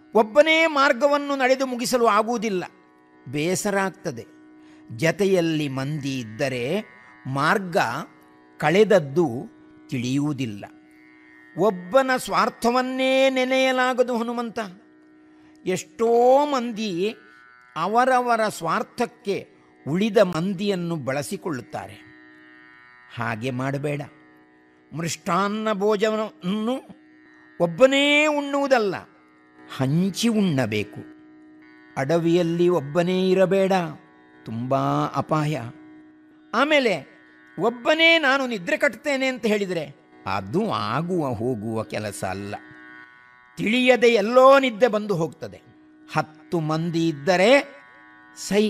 ಒಬ್ಬನೇ ಮಾರ್ಗವನ್ನು ನಡೆದು ಮುಗಿಸಲು ಆಗುವುದಿಲ್ಲ ಬೇಸರ ಆಗ್ತದೆ ಜತೆಯಲ್ಲಿ ಮಂದಿ ಇದ್ದರೆ ಮಾರ್ಗ ಕಳೆದದ್ದು ತಿಳಿಯುವುದಿಲ್ಲ ಒಬ್ಬನ ಸ್ವಾರ್ಥವನ್ನೇ ನೆನೆಯಲಾಗದು ಹನುಮಂತ ಎಷ್ಟೋ ಮಂದಿ ಅವರವರ ಸ್ವಾರ್ಥಕ್ಕೆ ಉಳಿದ ಮಂದಿಯನ್ನು ಬಳಸಿಕೊಳ್ಳುತ್ತಾರೆ ಹಾಗೆ ಮಾಡಬೇಡ ಮೃಷ್ಟಾನ್ನ ಭೋಜನವನ್ನು ಒಬ್ಬನೇ ಉಣ್ಣುವುದಲ್ಲ ಹಂಚಿ ಉಣ್ಣಬೇಕು ಅಡವಿಯಲ್ಲಿ ಒಬ್ಬನೇ ಇರಬೇಡ ತುಂಬ ಅಪಾಯ ಆಮೇಲೆ ಒಬ್ಬನೇ ನಾನು ನಿದ್ರೆ ಕಟ್ತೇನೆ ಅಂತ ಹೇಳಿದರೆ ಅದು ಆಗುವ ಹೋಗುವ ಕೆಲಸ ಅಲ್ಲ ತಿಳಿಯದೆ ಎಲ್ಲೋ ನಿದ್ದೆ ಬಂದು ಹೋಗ್ತದೆ ಹತ್ತು ಮಂದಿ ಇದ್ದರೆ ಸೈ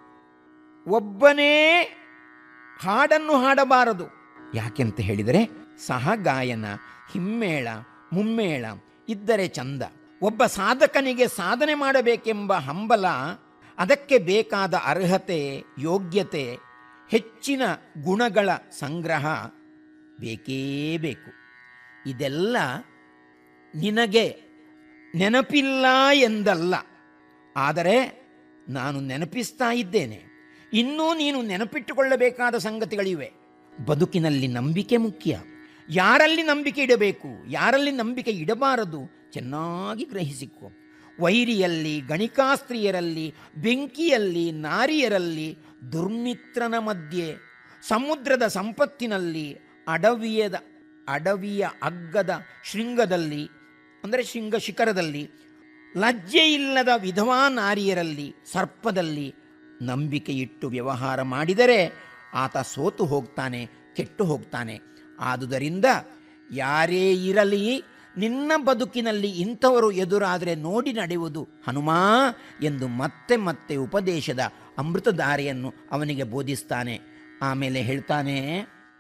ಒಬ್ಬನೇ ಹಾಡನ್ನು ಹಾಡಬಾರದು ಯಾಕೆಂತ ಹೇಳಿದರೆ ಸಹಗಾಯನ ಹಿಮ್ಮೇಳ ಮುಮ್ಮೇಳ ಇದ್ದರೆ ಚಂದ ಒಬ್ಬ ಸಾಧಕನಿಗೆ ಸಾಧನೆ ಮಾಡಬೇಕೆಂಬ ಹಂಬಲ ಅದಕ್ಕೆ ಬೇಕಾದ ಅರ್ಹತೆ ಯೋಗ್ಯತೆ ಹೆಚ್ಚಿನ ಗುಣಗಳ ಸಂಗ್ರಹ ಬೇಕೇ ಬೇಕು ಇದೆಲ್ಲ ನಿನಗೆ ನೆನಪಿಲ್ಲ ಎಂದಲ್ಲ ಆದರೆ ನಾನು ನೆನಪಿಸ್ತಾ ಇದ್ದೇನೆ ಇನ್ನೂ ನೀನು ನೆನಪಿಟ್ಟುಕೊಳ್ಳಬೇಕಾದ ಸಂಗತಿಗಳಿವೆ ಬದುಕಿನಲ್ಲಿ ನಂಬಿಕೆ ಮುಖ್ಯ ಯಾರಲ್ಲಿ ನಂಬಿಕೆ ಇಡಬೇಕು ಯಾರಲ್ಲಿ ನಂಬಿಕೆ ಇಡಬಾರದು ಚೆನ್ನಾಗಿ ಗ್ರಹಿಸಿಕೊ ವೈರಿಯಲ್ಲಿ ಗಣಿಕಾಸ್ತ್ರೀಯರಲ್ಲಿ ಬೆಂಕಿಯಲ್ಲಿ ನಾರಿಯರಲ್ಲಿ ದುರ್ಮಿತ್ರನ ಮಧ್ಯೆ ಸಮುದ್ರದ ಸಂಪತ್ತಿನಲ್ಲಿ ಅಡವಿಯದ ಅಡವಿಯ ಅಗ್ಗದ ಶೃಂಗದಲ್ಲಿ ಅಂದರೆ ಶೃಂಗ ಶಿಖರದಲ್ಲಿ ಲಜ್ಜೆ ಇಲ್ಲದ ವಿಧವಾ ನಾರಿಯರಲ್ಲಿ ಸರ್ಪದಲ್ಲಿ ನಂಬಿಕೆ ಇಟ್ಟು ವ್ಯವಹಾರ ಮಾಡಿದರೆ ಆತ ಸೋತು ಹೋಗ್ತಾನೆ ಕೆಟ್ಟು ಹೋಗ್ತಾನೆ ಆದುದರಿಂದ ಯಾರೇ ಇರಲಿ ನಿನ್ನ ಬದುಕಿನಲ್ಲಿ ಇಂಥವರು ಎದುರಾದರೆ ನೋಡಿ ನಡೆಯುವುದು ಹನುಮಾ ಎಂದು ಮತ್ತೆ ಮತ್ತೆ ಉಪದೇಶದ ಅಮೃತಧಾರೆಯನ್ನು ಅವನಿಗೆ ಬೋಧಿಸ್ತಾನೆ ಆಮೇಲೆ ಹೇಳ್ತಾನೆ